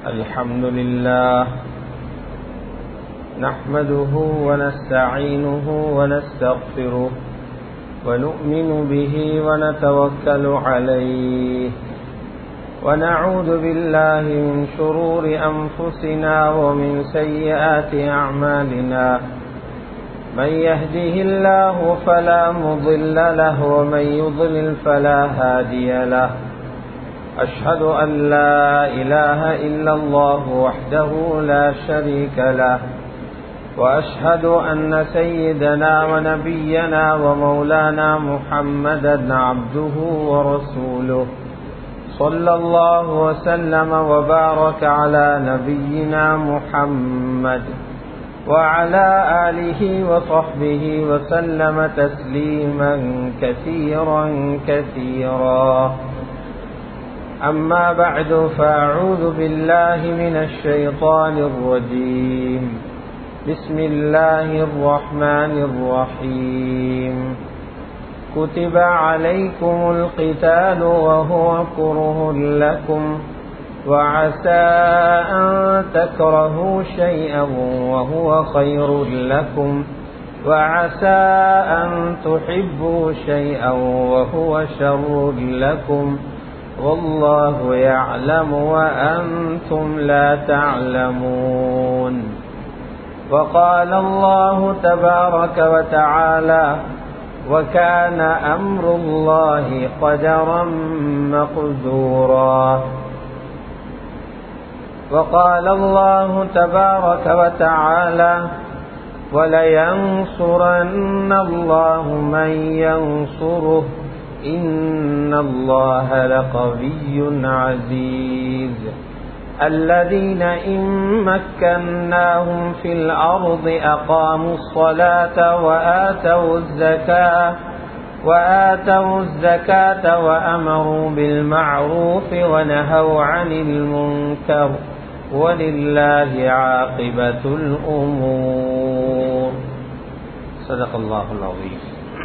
الحمد لله نحمده ونستعينه ونستغفره ونؤمن به ونتوكل عليه ونعوذ بالله من شرور أنفسنا ومن سيئات أعمالنا من يهده الله فلا مضل له ومن يضلل فلا هادي له أشهد أن لا إله إلا الله وحده لا شريك له وأشهد أن سيدنا ونبينا ومولانا محمدا عبده ورسوله صلى الله وسلم وبارك على نبينا محمد وعلى آله وصحبه وسلم تسليما كثيرا كثيرا أما بعد فأعوذ بالله من الشيطان الرجيم بسم الله الرحمن الرحيم كتب عليكم القتال وهو كره لكم وعسى أن تكرهوا شيئا وهو خير لكم وعسى أن تحبوا شيئا وهو شر لكم والله يعلم وأنتم لا تعلمون وقال الله تبارك وتعالى وكان أمر الله قدرا مقدورا وقال الله تبارك وتعالى ولينصرن الله من ينصره إن الله لقوي عزيز الذين إن مكناهم في الأرض أقاموا الصلاة وآتوا الزكاة وآتوا الزكاة وأمروا بالمعروف ونهوا عن المنكر ولله عاقبة الأمور صدق الله العظيم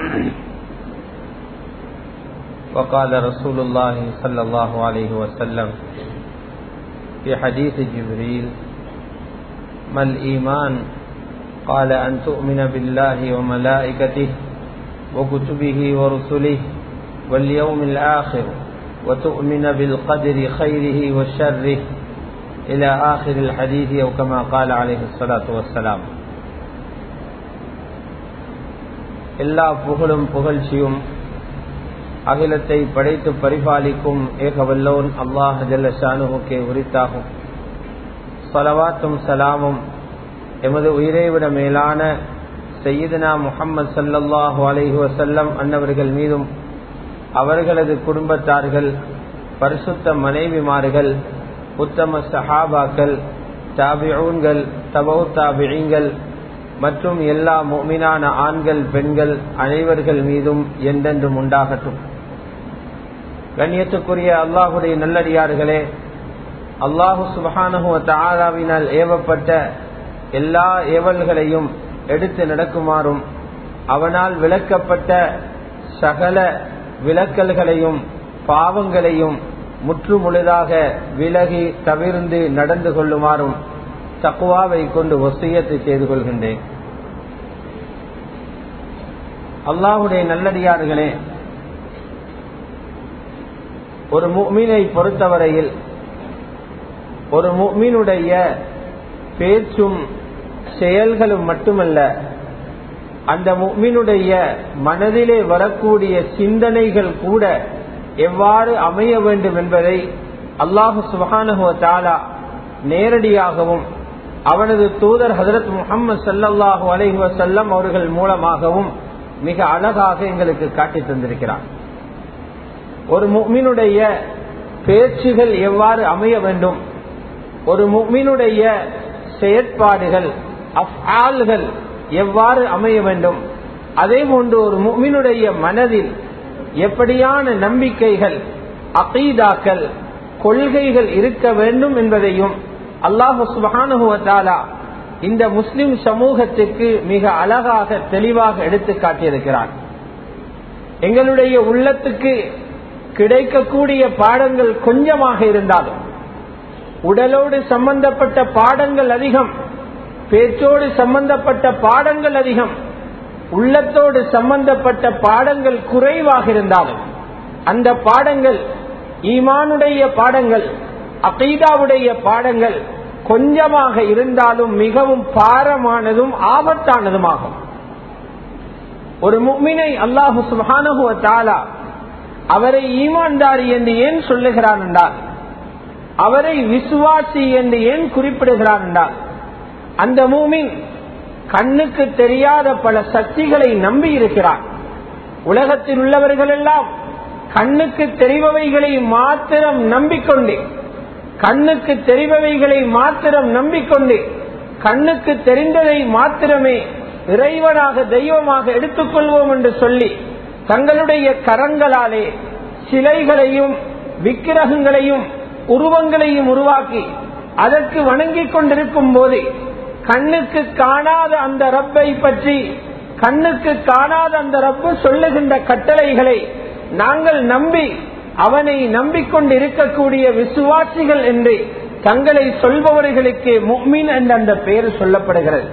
وقال رسول الله صلى الله عليه وسلم في حديث جبريل ما الإيمان قال أن تؤمن بالله وملائكته وكتبه ورسله واليوم الآخر وتؤمن بالقدر خيره وشره إلى آخر الحديث أو كما قال عليه الصلاة والسلام எல்லா புகழும் புகழ்ச்சியும் அகிலத்தை படைத்து பரிபாலிக்கும் ஏகவல்லோன் அல்லாஹ் ஜல்லஷானுகே உரித்தாகும் சலவாத்தும் சலாமும் எமது உயிரை விட மேலான சையீதனா முகம்மது சல்லல்லாஹு அலைஹி வசல்லம் அன்னவர்கள் மீதும் அவர்களது குடும்பத்தார்கள் பரிசுத்த மனைவிமார்கள் உத்தம சஹாபாக்கள் தாபிஊன்கள் தபௌ தாபியங்கள் மற்றும் எல்லா மோமினான ஆண்கள் பெண்கள் அனைவர்கள் மீதும் என்றென்றும் உண்டாகட்டும் கண்ணியத்துக்குரிய அல்லாஹுடைய நல்லடியார்களே அல்லாஹு சுபஹானஹுவ தாராவினால் ஏவப்பட்ட எல்லா ஏவல்களையும் எடுத்து நடக்குமாறும் அவனால் விளக்கப்பட்ட சகல விளக்கல்களையும் பாவங்களையும் முற்றுமுழுதாக விலகி தவிர்ந்து நடந்து கொள்ளுமாறும் தக்குவாவை கொண்டு ஒசியத்தை செய்து கொள்கின்றேன் அல்லாஹுடைய நல்லடியார்களே ஒரு முக்மீனை பொறுத்தவரையில் ஒரு முக்மீனுடைய பேச்சும் செயல்களும் மட்டுமல்ல அந்த முக்மீனுடைய மனதிலே வரக்கூடிய சிந்தனைகள் கூட எவ்வாறு அமைய வேண்டும் என்பதை அல்லாஹு சுபஹானுவ தாலா நேரடியாகவும் அவனது தூதர் ஹசரத் முகமது சல்லாஹூ அலைஹி வசல்லம் அவர்கள் மூலமாகவும் மிக அழகாக எங்களுக்கு காட்டி தந்திருக்கிறார் ஒரு முக்மினுடைய பேச்சுகள் எவ்வாறு அமைய வேண்டும் ஒரு முக்மினுடைய செயற்பாடுகள் அஃஆல்கள் எவ்வாறு அமைய வேண்டும் அதே போன்று ஒரு முக்மினுடைய மனதில் எப்படியான நம்பிக்கைகள் அகீதாக்கள் கொள்கைகள் இருக்க வேண்டும் என்பதையும் அல்லாஹு சுபஹானுவத்தாலா இந்த முஸ்லிம் சமூகத்துக்கு மிக அழகாக தெளிவாக எடுத்து காட்டியிருக்கிறார் எங்களுடைய உள்ளத்துக்கு கிடைக்கக்கூடிய பாடங்கள் கொஞ்சமாக இருந்தாலும் உடலோடு சம்பந்தப்பட்ட பாடங்கள் அதிகம் பேச்சோடு சம்பந்தப்பட்ட பாடங்கள் அதிகம் உள்ளத்தோடு சம்பந்தப்பட்ட பாடங்கள் குறைவாக இருந்தாலும் அந்த பாடங்கள் ஈமானுடைய பாடங்கள் அகைதாவுடைய பாடங்கள் கொஞ்சமாக இருந்தாலும் மிகவும் பாரமானதும் ஆபத்தானதுமாகும் ஒரு முக்மினை அல்லாஹு சுபானகுவ தாலா அவரை ஈமான்தாரி என்று ஏன் சொல்லுகிறான் என்றால் அவரை விசுவாசி என்று ஏன் குறிப்பிடுகிறான் என்றால் அந்த மூமின் கண்ணுக்கு தெரியாத பல சக்திகளை நம்பி இருக்கிறான் உலகத்தில் உள்ளவர்கள் எல்லாம் கண்ணுக்கு தெரிபவைகளை மாத்திரம் நம்பிக்கொண்டு கண்ணுக்கு தெரிபவைகளை மாத்திரம் நம்பிக்கொண்டு கண்ணுக்கு தெரிந்ததை மாத்திரமே இறைவனாக தெய்வமாக எடுத்துக்கொள்வோம் என்று சொல்லி தங்களுடைய கரங்களாலே சிலைகளையும் விக்கிரகங்களையும் உருவங்களையும் உருவாக்கி அதற்கு வணங்கிக் கொண்டிருக்கும் போது கண்ணுக்கு காணாத அந்த ரப்பை பற்றி கண்ணுக்கு காணாத அந்த ரப்பு சொல்லுகின்ற கட்டளைகளை நாங்கள் நம்பி அவனை நம்பிக்கொண்டு இருக்கக்கூடிய விசுவாசிகள் என்று தங்களை சொல்பவர்களுக்கு முக்மின் என்ற அந்த பெயர் சொல்லப்படுகிறது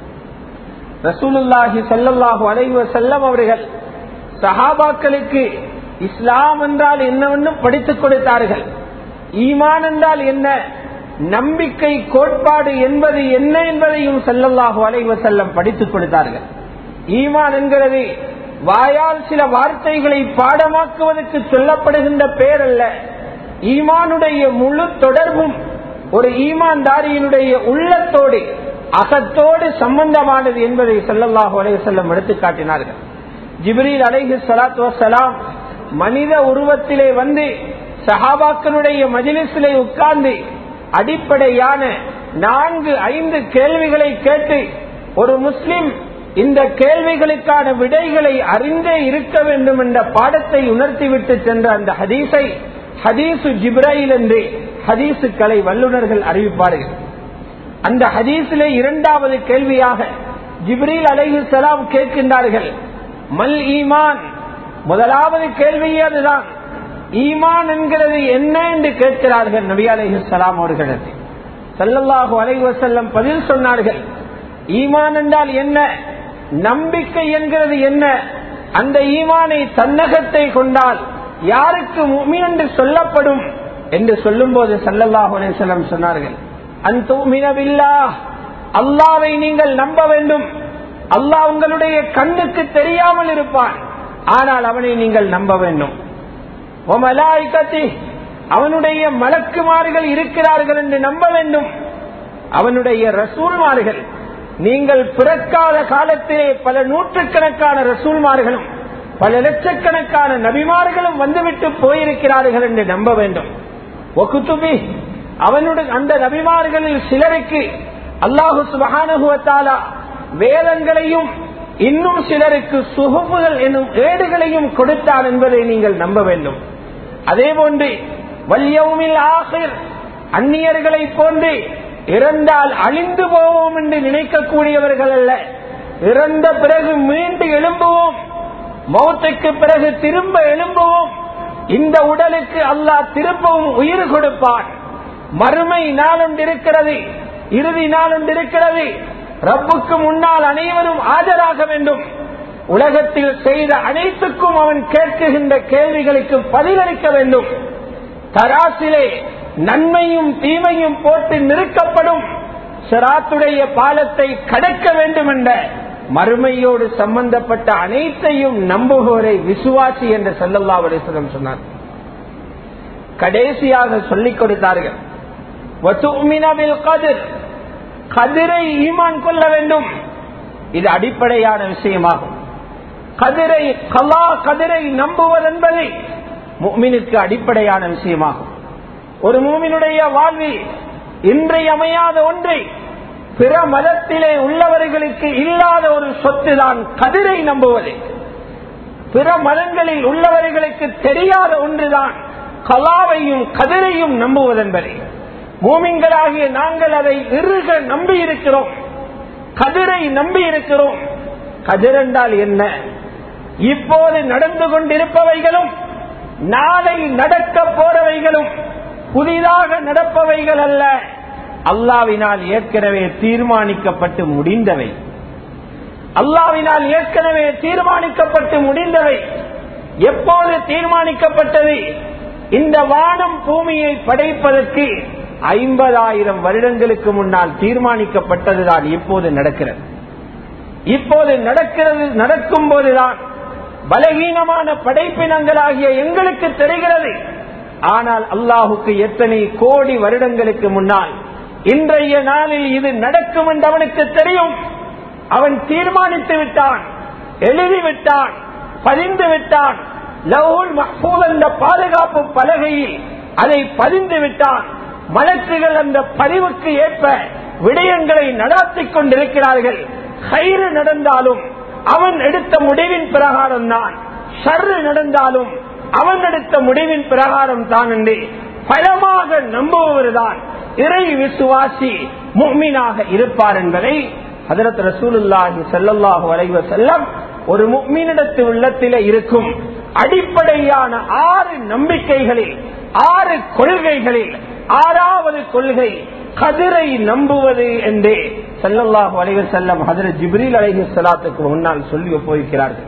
ரசூலுல்லாஹி சல்லாஹூ அலைவ செல்லம் அவர்கள் சஹாபாக்களுக்கு இஸ்லாம் என்றால் என்னவென்று படித்துக் கொடுத்தார்கள் ஈமான் என்றால் என்ன நம்பிக்கை கோட்பாடு என்பது என்ன என்பதையும் செல்லல்லாஹு அலைவ செல்லம் படித்துக் கொடுத்தார்கள் ஈமான் என்கிறது வாயால் சில வார்த்தைகளை பாடமாக்குவதற்கு சொல்லப்படுகின்ற பெயர் அல்ல ஈமானுடைய முழு தொடர்பும் ஒரு ஈமான்தாரியினுடைய உள்ளத்தோடு அகத்தோடு சம்பந்தமானது என்பதை செல்லல்லாஹு அலைய செல்லம் எடுத்து காட்டினார்கள் ஜிப்ரீல் அலைஹி சலாத்து வசலாம் மனித உருவத்திலே வந்து சஹாபாக்களுடைய மஜிலிசிலே உட்கார்ந்து அடிப்படையான நான்கு ஐந்து கேள்விகளை கேட்டு ஒரு முஸ்லிம் இந்த கேள்விகளுக்கான விடைகளை அறிந்தே இருக்க வேண்டும் என்ற பாடத்தை உணர்த்திவிட்டு சென்ற அந்த ஹதீஸை ஹதீசு ஜிப்ராயில் என்று ஹதீசு கலை வல்லுநர்கள் அறிவிப்பார்கள் அந்த ஹதீஸிலே இரண்டாவது கேள்வியாக ஜிப்ரீல் அலைஹி சலாம் கேட்கின்றார்கள் மல் ஈமான் முதலாவது கேள்வியே அதுதான் ஈமான் என்கிறது என்ன என்று கேட்கிறார்கள் நபி அலைஹி சலாம் அவர்களிடத்தில் சல்லல்லாஹு அலைஹி வசல்லம் பதில் சொன்னார்கள் ஈமான் என்றால் என்ன நம்பிக்கை என்கிறது என்ன அந்த ஈமானை தன்னகத்தை கொண்டால் யாருக்கு முமின் என்று சொல்லப்படும் என்று சொல்லும் போது சல்லல்லாஹு அலையம் சொன்னார்கள் அந்தூமினவில்லா அல்லாவை நீங்கள் நம்ப வேண்டும் அல்லாஹ் உங்களுடைய கண்ணுக்கு தெரியாமல் இருப்பான் ஆனால் அவனை நீங்கள் நம்ப வேண்டும் அவனுடைய மலக்குமார்கள் இருக்கிறார்கள் என்று நம்ப வேண்டும் அவனுடைய ரசூல்மார்கள் நீங்கள் பிறக்காத காலத்திலே பல நூற்றுக்கணக்கான ரசூல்மார்களும் பல லட்சக்கணக்கான நபிமார்களும் வந்துவிட்டு போயிருக்கிறார்கள் என்று நம்ப வேண்டும் ஒகுத்துபி அவனுடைய அந்த நபிமார்களில் சிலருக்கு அல்லாஹு சுபகானுகுவத்தாலா வேதங்களையும் இன்னும் சிலருக்கு சுகுப்புகள் என்னும் ஏடுகளையும் கொடுத்தான் என்பதை நீங்கள் நம்ப வேண்டும் அதே போன்று வல்யவுமில் ஆகிர் அந்நியர்களை போன்று இறந்தால் அழிந்து போவோம் என்று நினைக்கக்கூடியவர்கள் அல்ல இறந்த பிறகு மீண்டு எழும்புவோம் மௌத்துக்கு பிறகு திரும்ப எழும்புவோம் இந்த உடலுக்கு அல்லாஹ் திரும்பவும் உயிர் கொடுப்பான் மறுமை நாளொன்றிருக்கிறது இறுதி நாளொன்றிருக்கிறது ரப்புக்கு முன்னால் அனைவரும் ஆஜராக வேண்டும் உலகத்தில் செய்த அனைத்துக்கும் அவன் கேட்குகின்ற கேள்விகளுக்கு பதிலளிக்க வேண்டும் தராசிலே நன்மையும் தீமையும் போட்டு நிறுக்கப்படும் சிராத்துடைய பாலத்தை கடக்க வேண்டும் என்ற மறுமையோடு சம்பந்தப்பட்ட அனைத்தையும் நம்புவோரை விசுவாசி என்று செல்லல்லா அலிஸ்லம் சொன்னார் கடைசியாக சொல்லிக் கொடுத்தார்கள் கதிரை ஈமான் கொள்ள வேண்டும் இது அடிப்படையான விஷயமாகும் கதிரை கலா கதிரை நம்புவது என்பது மூமினுக்கு அடிப்படையான விஷயமாகும் ஒரு மூமினுடைய வாழ்வில் இன்றையமையாத ஒன்றை பிற மதத்திலே உள்ளவர்களுக்கு இல்லாத ஒரு சொத்து தான் கதிரை நம்புவது பிற மதங்களில் உள்ளவர்களுக்கு தெரியாத ஒன்றுதான் கலாவையும் கதிரையும் நம்புவதென்பதை மூமின்களாகிய நாங்கள் அதை இறுக நம்பி இருக்கிறோம் கதிரை நம்பி இருக்கிறோம் கதிர் என்றால் என்ன இப்போது நடந்து கொண்டிருப்பவைகளும் நாளை நடக்க போறவைகளும் புதிதாக நடப்பவைகள் அல்ல அல்லாவினால் ஏற்கனவே தீர்மானிக்கப்பட்டு முடிந்தவை அல்லாவினால் ஏற்கனவே தீர்மானிக்கப்பட்டு முடிந்தவை எப்போது தீர்மானிக்கப்பட்டது இந்த வானம் பூமியை படைப்பதற்கு ஐம்பதாயிரம் வருடங்களுக்கு முன்னால் தீர்மானிக்கப்பட்டதுதான் இப்போது நடக்கிறது இப்போது நடக்கிறது நடக்கும் போதுதான் பலகீனமான படைப்பினங்களாகிய எங்களுக்கு தெரிகிறது ஆனால் அல்லாஹுக்கு எத்தனை கோடி வருடங்களுக்கு முன்னால் இன்றைய நாளில் இது நடக்கும் என்று அவனுக்கு தெரியும் அவன் தீர்மானித்து விட்டான் எழுதிவிட்டான் பதிந்து விட்டான் லவுல் மஹ்பூல் என்ற பாதுகாப்பு பலகையில் அதை பதிந்து விட்டான் மலக்குகள் அந்த பதிவுக்கு ஏற்ப விடயங்களை நடாத்திக் கொண்டிருக்கிறார்கள் கயிறு நடந்தாலும் அவன் எடுத்த முடிவின் பிரகாரம் தான் ஷர்ரு நடந்தாலும் அவன் எடுத்த முடிவின் பிரகாரம் தான் என்று பலமாக நம்புபவர்தான் இறை விசுவாசி முக்மீனாக இருப்பார் என்பதை ஹதரத் ரசூலுல்லாஹி ஸல்லல்லாஹு அலைஹி வஸல்லம் ஒரு முக்மீனிடத்து உள்ளத்திலே இருக்கும் அடிப்படையான ஆறு நம்பிக்கைகளில் ஆறு கொள்கைகளில் ஆறாவது கொள்கை கதிரை நம்புவது என்றே செல்லல்லாஹு அலைவர் செல்லம் ஹதரத் ஜிப்ரீல் அலைஹி சலாத்துக்கு முன்னால் சொல்லி போயிருக்கிறார்கள்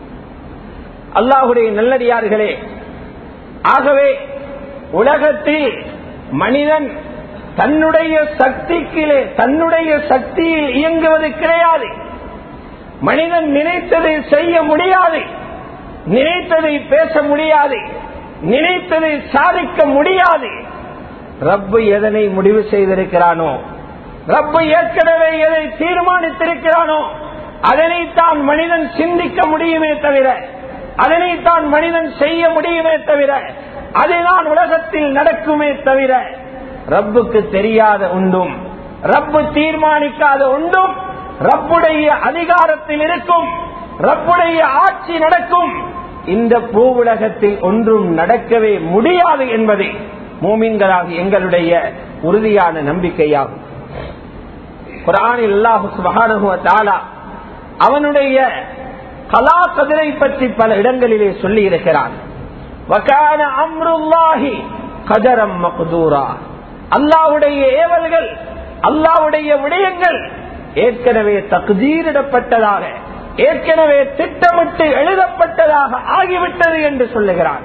அல்லாஹுடைய நல்லடியார்களே ஆகவே உலகத்தில் மனிதன் தன்னுடைய சக்திக்கிலே தன்னுடைய சக்தியில் இயங்குவது கிடையாது மனிதன் நினைத்ததை செய்ய முடியாது நினைத்ததை பேச முடியாது நினைத்ததை சாதிக்க முடியாது ரப்பு எதனை முடிவு செய்திருக்கிறானோ ரப்பு ஏற்கனவே எதை தீர்மானித்திருக்கிறானோ அதனைத்தான் மனிதன் சிந்திக்க முடியுமே தவிர அதனைத்தான் மனிதன் செய்ய முடியுமே தவிர அதுதான் உலகத்தில் நடக்குமே தவிர ரப்புக்கு தெரியாத உண்டும் ரப்பு தீர்மானிக்காத உண்டும் ரப்புடைய அதிகாரத்தில் இருக்கும் ரப்புடைய ஆட்சி நடக்கும் இந்த பூவுலகத்தில் ஒன்றும் நடக்கவே முடியாது என்பதை மூமின்களாக எங்களுடைய உறுதியான நம்பிக்கையாகும் குரானில் அல்லாஹு சுபஹானஹு தாலா அவனுடைய கலா கதிரை பற்றி பல இடங்களிலே சொல்லி இருக்கிறான் வகான அம்ருல்லாஹி கதரம் மக்தூரா அல்லாவுடைய ஏவல்கள் அல்லாவுடைய விடயங்கள் ஏற்கனவே தகுதீரிடப்பட்டதாக ஏற்கனவே திட்டமிட்டு எழுதப்பட்டதாக ஆகிவிட்டது என்று சொல்லுகிறான்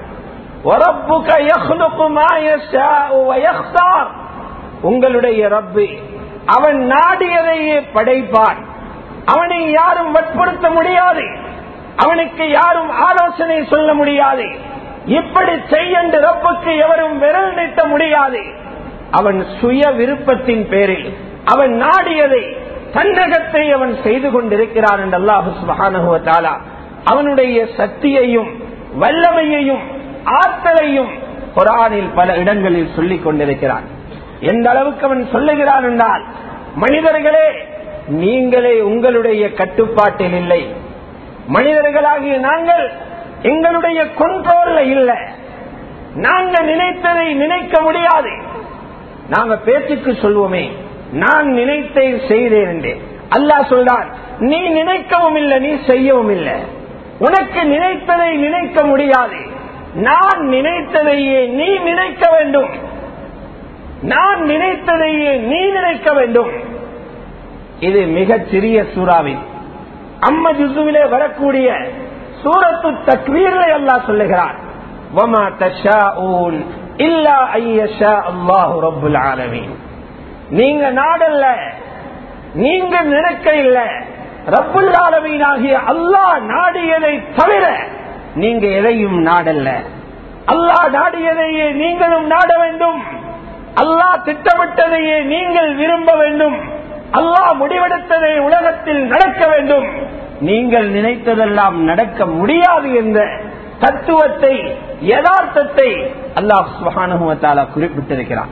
உங்களுடைய ரப்பு அவன் நாடியதையே படைப்பான் அவனை யாரும் வற்புறுத்த முடியாது அவனுக்கு யாரும் ஆலோசனை சொல்ல முடியாது இப்படி செய்யண்டு ரப்புக்கு எவரும் விரல் நீட்ட முடியாது அவன் சுய விருப்பத்தின் பேரில் அவன் நாடியதை தன்னகத்தை அவன் செய்து கொண்டிருக்கிறான் என்று அல்லாஹு சுபகானுவத்தாலா அவனுடைய சக்தியையும் வல்லமையையும் ஆற்றலையும் குரானில் பல இடங்களில் சொல்லிக் கொண்டிருக்கிறான் எந்த அளவுக்கு அவன் சொல்லுகிறான் என்றால் மனிதர்களே நீங்களே உங்களுடைய கட்டுப்பாட்டில் இல்லை மனிதர்களாகிய நாங்கள் எங்களுடைய கொண்டோல்ல இல்லை நாங்க நினைத்ததை நினைக்க முடியாது நாங்க பேச்சுக்கு சொல்வோமே நான் நினைத்தை செய்தேன் என்றே அல்லாஹ் சொல்றான் நீ நினைக்கவும் இல்லை நீ செய்யவும் இல்லை உனக்கு நினைத்ததை நினைக்க முடியாது நான் நினைத்ததையே நீ நினைக்க வேண்டும் நான் நினைத்ததையே நீ நினைக்க வேண்டும் இது மிகச் சிறிய சூறாவில் அம்ம ஜுசுவிலே வரக்கூடிய சூரத்து தக்வீரை அல்லாஹ் சொல்லுகிறார் வமா தஷாஊன் இல்லா ஐயஷா அல்லாஹு ரப்புல் ஆலமீன் நீங்க நாடல்ல நீங்க நினைக்க இல்ல ரப்புல் ஆலமீன் ஆகிய அல்லாஹ் நாடியதை தவிர நீங்க எதையும் நாடல்ல அல்லாஹ் நாடியதையே நீங்களும் நாட வேண்டும் அல்லாஹ் திட்டமிட்டதையே நீங்கள் விரும்ப வேண்டும் அல்லாஹ் முடிவெடுத்ததை உலகத்தில் நடக்க வேண்டும் நீங்கள் நினைத்ததெல்லாம் நடக்க முடியாது என்ற தத்துவத்தை யதார்த்தத்தை அல்லாஹ் சுகானுவத்தாலா குறிப்பிட்டிருக்கிறார்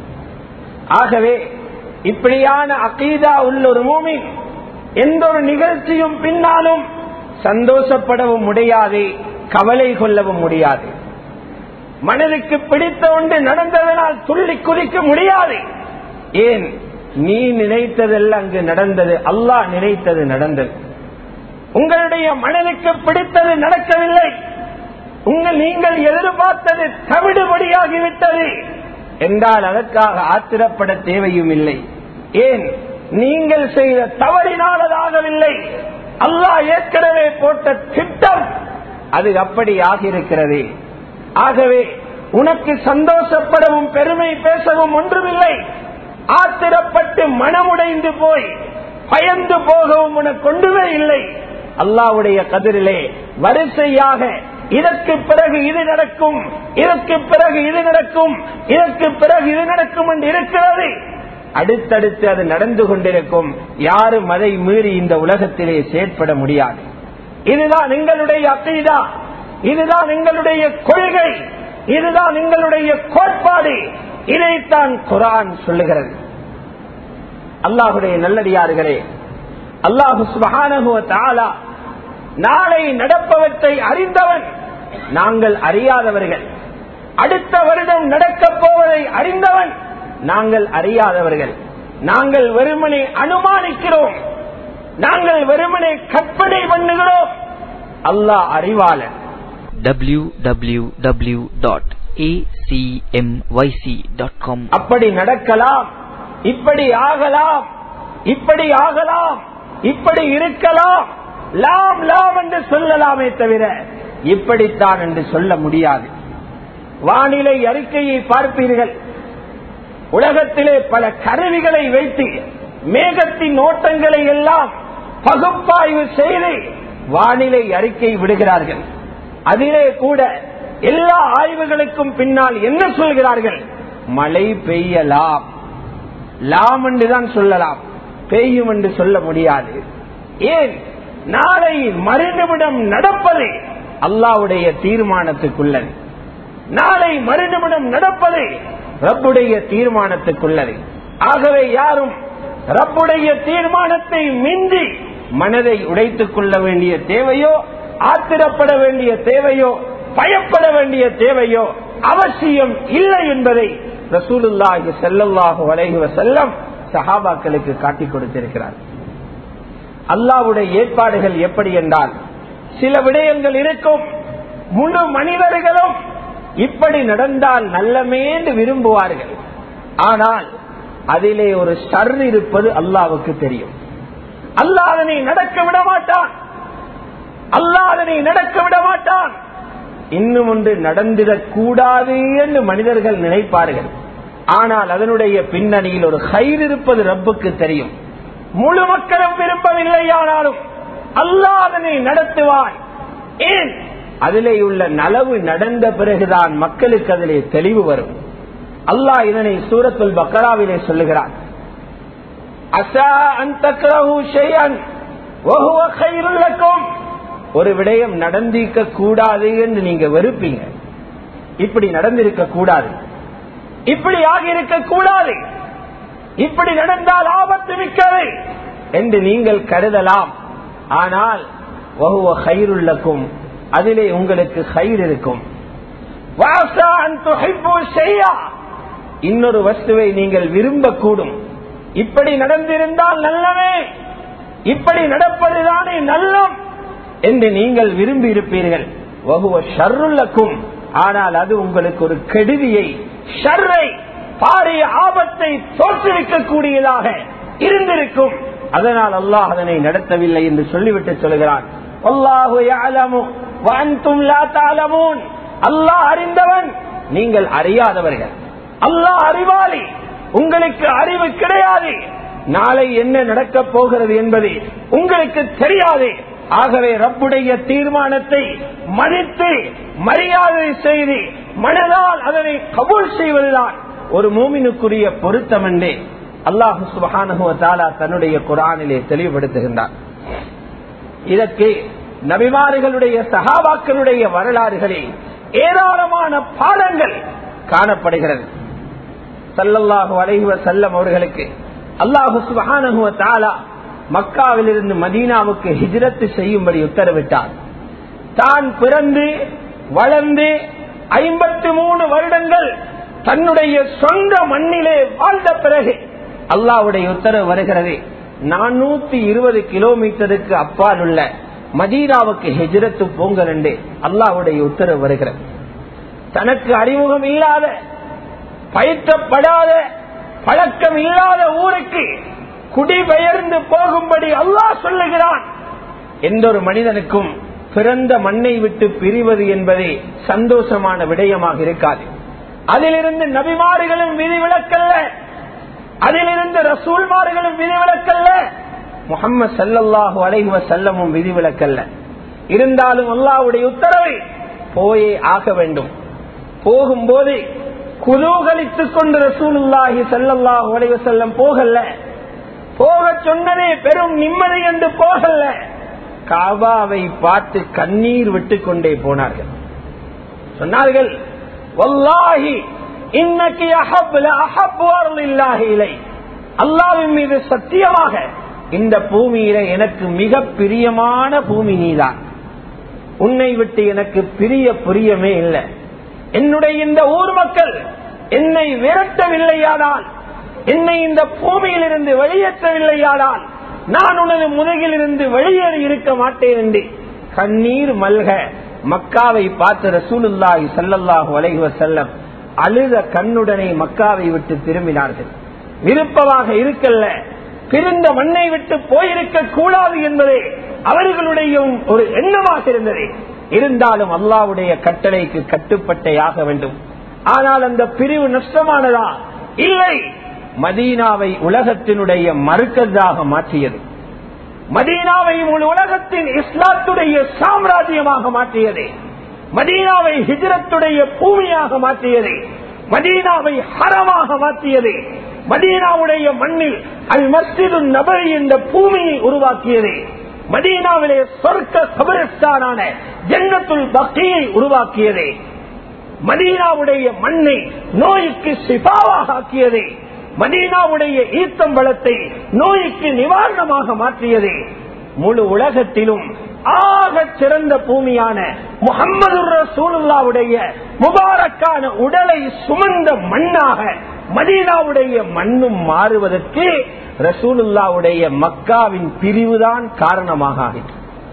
ஆகவே இப்படியான அகீதா உள்ள ஒரு மூமின் எந்த ஒரு நிகழ்ச்சியும் பின்னாலும் சந்தோஷப்படவும் முடியாது கவலை கொள்ளவும் முடியாது மனதுக்கு பிடித்த ஒன்று நடந்ததனால் துள்ளி குதிக்க முடியாது ஏன் நீ நினைத்ததெல்லாம் அங்கு நடந்தது அல்லாஹ் நினைத்தது நடந்தது உங்களுடைய மனதுக்கு பிடித்தது நடக்கவில்லை உங்கள் நீங்கள் எதிர்பார்த்தது தவிடுபடியாகிவிட்டது என்றால் அதற்காக ஆத்திரப்பட தேவையும் இல்லை ஏன் நீங்கள் செய்த தவறினாலதாகவில்லை அல்லாஹ் ஏற்கனவே போட்ட திட்டம் அது அப்படி ஆகியிருக்கிறது ஆகவே உனக்கு சந்தோஷப்படவும் பெருமை பேசவும் ஒன்றுமில்லை ஆத்திரப்பட்டு மனமுடைந்து போய் பயந்து போகவும் உனக்கு ஒன்றுமே இல்லை அல்லாவுடைய கதிரிலே வரிசையாக இதற்கு பிறகு இது நடக்கும் இதற்கு பிறகு இது நடக்கும் இதற்கு பிறகு இது நடக்கும் என்று இருக்கிறது அடுத்தடுத்து அது நடந்து கொண்டிருக்கும் யாரும் அதை மீறி இந்த உலகத்திலே செயற்பட முடியாது இதுதான் எங்களுடைய அக்கீதா இதுதான் எங்களுடைய கொள்கை இதுதான் எங்களுடைய கோட்பாடு இதைத்தான் குரான் சொல்லுகிறது அல்லாஹுடைய நல்லடியார்களே அல்லாஹு சுபஹானஹுவ தாலா நாளை நடப்பவற்றை அறிந்தவன் நாங்கள் அறியாதவர்கள் அடுத்த வருடம் நடக்கப் போவதை அறிந்தவன் நாங்கள் அறியாதவர்கள் நாங்கள் வெறுமனை அனுமானிக்கிறோம் நாங்கள் வெறுமனை கற்பனை பண்ணுகிறோம் அல்லாஹ் அறிவாளன் www.acmyc.com அப்படி நடக்கலாம் இப்படி ஆகலாம் இப்படி ஆகலாம் இப்படி இருக்கலாம் லாம் லாம் என்று சொல்லலாமே தவிர இப்படித்தான் என்று சொல்ல முடியாது வானிலை அறிக்கையை பார்ப்பீர்கள் உலகத்திலே பல கருவிகளை வைத்து மேகத்தின் ஓட்டங்களை எல்லாம் பகுப்பாய்வு செய்து வானிலை அறிக்கை விடுகிறார்கள் அதிலே கூட எல்லா ஆய்வுகளுக்கும் பின்னால் என்ன சொல்கிறார்கள் மழை பெய்யலாம் லாம் என்றுதான் சொல்லலாம் பெய்யும் என்று சொல்ல முடியாது ஏன் நாளை மறுநிமிடம் நடப்பது அல்லாவுடைய தீர்மானத்துக்குள்ளது நாளை மறுநிமிடம் நடப்பது ரப்புடைய தீர்மானத்துக்குள்ளது ஆகவே யாரும் ரப்புடைய தீர்மானத்தை மின்றி மனதை உடைத்துக் கொள்ள வேண்டிய தேவையோ ஆத்திரப்பட வேண்டிய தேவையோ பயப்பட வேண்டிய தேவையோ அவசியம் இல்லை என்பதை ரசூலுல்லாஹி ஸல்லல்லாஹு அலைஹி வஸல்லம் சஹாபாக்களுக்கு காட்டிக் கொடுத்திருக்கிறார் அல்லாவுடைய ஏற்பாடுகள் எப்படி என்றால் சில விடயங்கள் இருக்கும் முழு மனிதர்களும் இப்படி நடந்தால் நல்லமே என்று விரும்புவார்கள் ஆனால் அதிலே ஒரு சர் இருப்பது அல்லாவுக்கு தெரியும் அல்லாஹ் அதனை நடக்க விட மாட்டான் அல்லாஹ் அதனை நடக்க விட மாட்டான் இன்னும் ஒன்று நடந்திடக் கூடாது என்று மனிதர்கள் நினைப்பார்கள் ஆனால் அதனுடைய பின்னணியில் ஒரு கயிறு இருப்பது ரப்புக்கு தெரியும் முழு மக்களும் விரும்பவில்லையானாலும் அல்லாஹ் அதனை நடத்துவான் ஏன் அதிலே உள்ள நலவு நடந்த பிறகுதான் மக்களுக்கு அதிலே தெளிவு வரும் அல்லாஹ் இதனை சூரத்துல் பக்கராவிலே சொல்லுகிறான் அசா அந்த ஒரு விடயம் நடந்திருக்க கூடாது என்று நீங்க வெறுப்பீங்க இப்படி நடந்திருக்க கூடாது இப்படி ஆகியிருக்க கூடாது இப்படி நடந்தால் ஆபத்து மிக்கது என்று நீங்கள் கருதலாம் ஆனால் வகுவ கயிறுள்ளக்கும் அதிலே உங்களுக்கு கயிறு இருக்கும் வாசா அன் துஹிப்பு ஷையா. இன்னொரு வஸ்துவை நீங்கள் விரும்பக்கூடும் இப்படி நடந்திருந்தால் நல்லவே இப்படி நடப்பதுதானே நல்லம் என்று நீங்கள் விரும்பி இருப்பீர்கள் வகுவ ஷர்ருள்ளக்கும் ஆனால் அது உங்களுக்கு ஒரு கெடுதியை ஷர்ரை பாரிய ஆபத்தை தோற்றுவிக்கக்கூடியதாக இருந்திருக்கும் அதனால் அல்லாஹ் அதனை நடத்தவில்லை என்று சொல்லிவிட்டு சொல்கிறான் அல்லாஹு யஅலமு வ அன்தும் லா தஅலமூன் அல்லாஹ் அறிந்தவன் நீங்கள் அறியாதவர்கள் அல்லாஹ் அறிவாளி உங்களுக்கு அறிவு கிடையாது நாளை என்ன நடக்கப் போகிறது என்பது உங்களுக்கு தெரியாது ஆகவே ரப்புடைய தீர்மானத்தை மதித்து மரியாதை செய்து மனதால் அதனை கபூல் செய்வதுதான் ஒரு மூமினுக்குரிய பொருத்தம் என்றே அல்லாஹு சுபஹானஹு தாலா தன்னுடைய குரானிலே தெளிவுபடுத்துகின்றார் இதற்கு நபிமாறுகளுடைய சகாபாக்களுடைய வரலாறுகளில் ஏராளமான பாடங்கள் காணப்படுகிறது சல்லல்லாஹு அலைஹி செல்லம் அவர்களுக்கு அல்லாஹு சுபஹானஹு தாலா மக்காவிலிருந்து மதீனாவுக்கு ஹிஜ்ரத்து செய்யும்படி உத்தரவிட்டார் தான் பிறந்து வளர்ந்து ஐம்பத்தி மூணு வருடங்கள் தன்னுடைய சொந்த மண்ணிலே வாழ்ந்த பிறகு அல்லாவுடைய உத்தரவு வருகிறது நானூத்தி இருபது கிலோமீட்டருக்கு அப்பால் உள்ள மதீனாவுக்கு ஹெஜ்ரத்து போங்கள் என்று அல்லாவுடைய உத்தரவு வருகிறது தனக்கு அறிமுகம் இல்லாத பயிற்றப்படாத பழக்கம் இல்லாத ஊருக்கு குடிபெயர்ந்து போகும்படி அல்லாஹ் சொல்லுகிறான் எந்த ஒரு மனிதனுக்கும் பிறந்த மண்ணை விட்டு பிரிவது என்பதே சந்தோஷமான விடயமாக இருக்காது அதிலிருந்து நபிமாறுகளும் விதிவிலக்கல்ல அதிலிருந்து ரசூல்மார்களும் விதிவிலக்கல்ல முகம்மது சல்லல்லாஹு அலைஹி வஸல்லமும் விதிவிலக்கல்ல இருந்தாலும் அல்லாஹ்வுடைய உத்தரவை போயே ஆக வேண்டும் போகும்போது குதூகலித்துக் கொண்டு ரசூலுல்லாஹி சல்லல்லாஹு அலைஹி வஸல்லம் போகல போக சொன்னதே பெரும் நிம்மதி என்று போகல காபாவை பார்த்து கண்ணீர் விட்டுக் கொண்டே போனார்கள் சொன்னார்கள் வல்லாஹி இன்னைக்கு அஹப்ல அஹப்பு அருளில்லாஹி இலை அல்லாவின் மீது சத்தியமாக இந்த பூமியில எனக்கு மிக பிரியமான பூமி நீதான் உன்னை விட்டு எனக்கு பிரிய புரியமே இல்லை என்னுடைய இந்த ஊர் மக்கள் என்னை விரட்டவில்லையானால் என்னை இந்த பூமியிலிருந்து வெளியேற்றவில்லையானால் நான் உனது முதுகில் இருந்து வெளியேறி இருக்க மாட்டேன் என்று கண்ணீர் மல்க மக்காவை பார்த்த ரசூலுல்லாஹி சல்லல்லாஹு அலைஹி வஸல்லம் அழுத கண்ணுடனே மக்காவை விட்டு திரும்பினார்கள் விருப்பமாக இருக்கல்ல பிரிந்த மண்ணை விட்டு போயிருக்க கூடாது என்பதே அவர்களுடைய ஒரு எண்ணமாக இருந்தது இருந்தாலும் அல்லாவுடைய கட்டளைக்கு கட்டுப்பட்டே ஆக வேண்டும் ஆனால் அந்த பிரிவு நஷ்டமானதா இல்லை மதீனாவை உலகத்தினுடைய மறுக்கதாக மாற்றியது மதீனாவை முழு உலகத்தின் இஸ்லாத்துடைய சாம்ராஜ்யமாக மாற்றியது மதீனாவை ஹிஜரத்துடைய பூமியாக மாற்றியது மதீனாவை ஹரமாக மாற்றியது மதீனாவுடைய மண்ணில் அல் மஸ்ஜிது நபரி என்ற பூமியை உருவாக்கியது மதீனாவிலே சொர்க்க கபரஸ்தானான ஜன்னத்துல் பக்தியை உருவாக்கியது மதீனாவுடைய மண்ணை நோய்க்கு சிபாவாக ஆக்கியது மதீனாவுடைய ஈத்தம்பழத்தை நோய்க்கு நிவாரணமாக மாற்றியது முழு உலகத்திலும் ஆக சிறந்த பூமியான முகம்மது ரசூலுல்லாவுடைய முபாரக்கான உடலை சுமந்த மண்ணாக மதீனாவுடைய மண்ணும் மாறுவதற்கு ரசூலுல்லாவுடைய மக்காவின் பிரிவுதான் காரணமாக ஆகிற்று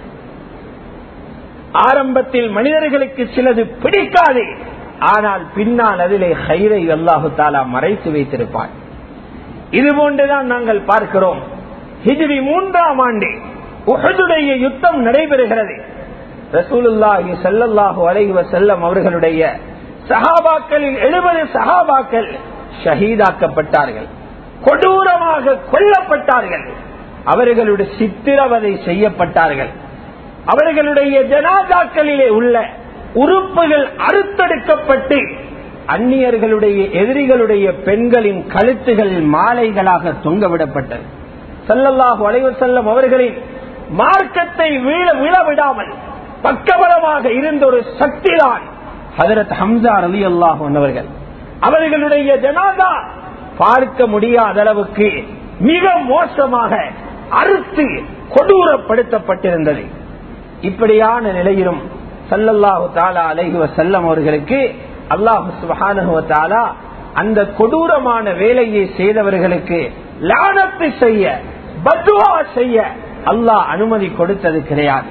ஆரம்பத்தில் மனிதர்களுக்கு சிலது பிடிக்காது ஆனால் பின்னால் அதிலே ஹைரை அல்லாஹு தாலா மறைத்து வைத்திருப்பார் இது போன்றுதான் நாங்கள் பார்க்கிறோம் ஹிஜ்ரி மூன்றாம் ஆண்டு உஹதுடைய யுத்தம் நடைபெறுகிறது ரசூலுல்லாஹி சல்லல்லாஹு அலைஹி வஸல்லம் அவர்களுடைய சஹாபாக்களில் எழுபது சஹாபாக்கள் ஷஹீதாக்கப்பட்டார்கள் கொடூரமாக கொல்லப்பட்டார்கள் அவர்களுடைய சித்திரவதை செய்யப்பட்டார்கள் அவர்களுடைய ஜனாதாக்களிலே உள்ள உறுப்புகள் அறுத்தெடுக்கப்பட்டு அந்நியர்களுடைய எதிரிகளுடைய பெண்களின் கழுத்துகள் மாலைகளாக தொங்கவிடப்பட்டது சல்லல்லாஹு அலைவு செல்லம் அவர்களின் மார்க்கத்தை வீழ விழவிடாமல் பக்கபலமாக இருந்த ஒரு சக்திதான் ஹதரத் ஹம்சா அலி அல்லாஹ் அவர்கள் அவர்களுடைய ஜனாதா பார்க்க முடியாத அளவுக்கு மிக மோசமாக அறுத்து கொடூரப்படுத்தப்பட்டிருந்தது இப்படியான நிலையிலும் சல்லல்லாஹு தாலா அலைஹி வசல்லம் அவர்களுக்கு அல்லாஹு சுபஹானஹு தாலா அந்த கொடூரமான வேலையை செய்தவர்களுக்கு லானத்தை செய்ய பத்துவா செய்ய அல்லாஹ் அனுமதி கொடுத்தது கிடையாது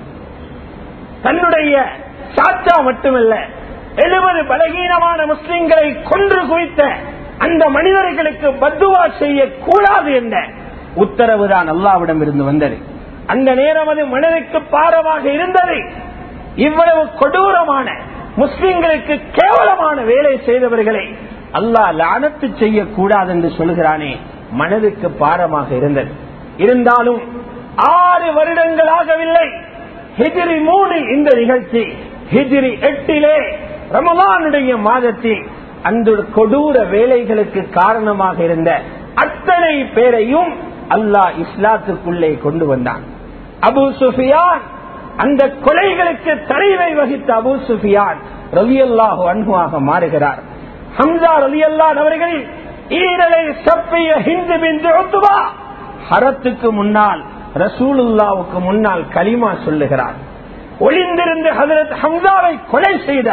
தன்னுடைய சாத்தா மட்டுமல்ல எழுபது பலகீனமான முஸ்லிம்களை கொன்று குவித்த அந்த மனிதர்களுக்கு பத்துவா செய்ய கூடாது என்ற உத்தரவுதான் அல்லாவிடம் இருந்து வந்தது அந்த நேரம் அது மனதுக்கு பாரமாக இருந்தது இவ்வளவு கொடூரமான முஸ்லிம்களுக்கு கேவலமான வேலை செய்தவர்களை அல்லாஹ் லானத்து செய்யக்கூடாது என்று சொல்கிறானே மனதுக்கு பாரமாக இருந்தது இருந்தாலும் ஆறு வருடங்களாகவில்லை ஹிஜிரி மூணு இந்த நிகழ்ச்சி ஹிஜிரி எட்டிலே ரமலானுடைய மாதத்தில் அந்த கொடூர வேலைகளுக்கு காரணமாக இருந்த அத்தனை பேரையும் அல்லாஹ் இஸ்லாத்துக்குள்ளே கொண்டு வந்தான் அபு சுஃபியான் அந்த கொலைகளுக்கு தலைமை வகித்த அபு சுஃபியான் ரவி அல்லாஹு அன்புவாக மாறுகிறார் ஹம்சா ரவி அல்லான் அவர்களில் ஈரலை சப்பிய ஹிந்து பிந்து ஒத்துவா ஹரத்துக்கு முன்னால் ரசூலுல்லாவுக்கு முன்னால் களிமா சொல்லுகிறார் ஒளிந்திருந்து ஹதரத் ஹம்சாவை கொலை செய்த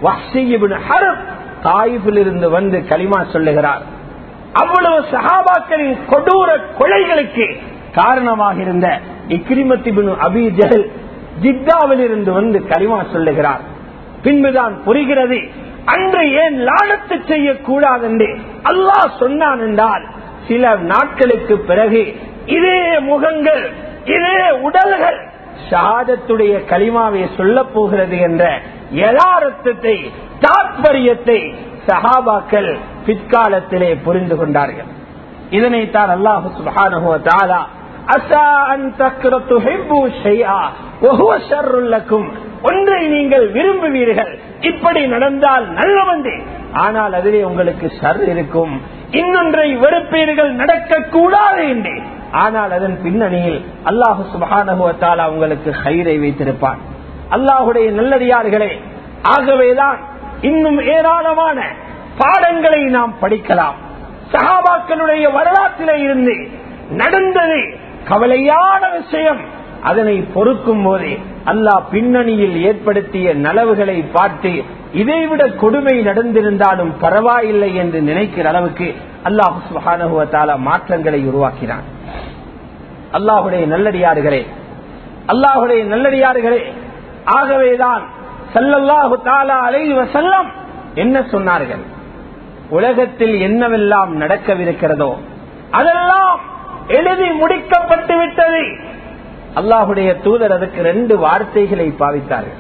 ஹரத் தாயிபில் இருந்து வந்து களிமா சொல்லுகிறார் அவ்வளவு சஹாபாக்களின் கொடூர கொலைகளுக்கு காரணமாக இருந்த இக்ரிமத்திபின் அபி ஜஹல் ஜித்தாவில் இருந்து வந்து களிமா சொல்லுகிறார் பின்புதான் புரிகிறது அன்று ஏன் லானத்து செய்யக்கூடாது என்று அல்லாஹ் சொன்னான் என்றால் சில நாட்களுக்கு பிறகு இதே முகங்கள் இதே உடல்கள் ஷாதத்துடைய களிமாவை சொல்ல போகிறது என்ற யதார்த்தத்தை தாற்பயத்தை சஹாபாக்கள் பிற்காலத்திலே புரிந்து கொண்டார்கள் இதனைத்தான் அல்லாஹு சுப்ஹானஹு வ தஆலா அஸா அன் தக்ரு துஹிப்பு ஷைஆ வ ஹுவ ஷர்ருல் லக்கும் ஒன்றை நீங்கள் விரும்புவீர்கள் இப்படி நடந்தால் நல்லவந்தே ஆனால் அதிலே உங்களுக்கு ஷர் இருக்கும் இன்னொன்றை வெறுப்பீர்கள் நடக்கக்கூடாது என்று ஆனால் அதன் பின்னணியில் அல்லாஹு சுப்ஹானஹு வ தஆலா உங்களுக்கு ஹைரை வைத்திருப்பான் அல்லாஹுடைய நல்லடியார்களே ஆகவேதான் இன்னும் ஏராளமான பாடங்களை நாம் படிக்கலாம் சகாபாக்களுடைய வரலாற்றிலே இருந்து நடந்தது கவலையான விஷயம் அதனை பொறுக்கும் போதே அல்லாஹ் பின்னணியில் ஏற்படுத்திய நலவுகளை பார்த்து இதைவிட கொடுமை நடந்திருந்தாலும் பரவாயில்லை என்று நினைக்கிற அளவுக்கு அல்லாஹு சுகானுவத்தால மாற்றங்களை உருவாக்கினான் அல்லாஹுடைய நல்லடியார்களே அல்லாஹுடைய நல்லடியார்களே ஆகவேதான் சல்லல்லாஹு தாலா அலைவ செல்லம் என்ன சொன்னார்கள் உலகத்தில் என்னவெல்லாம் நடக்கவிருக்கிறதோ அதெல்லாம் எழுதி முடிக்கப்பட்டு விட்டது அல்லாஹுடைய தூதர் அதுக்கு ரெண்டு வார்த்தைகளை பாவித்தார்கள்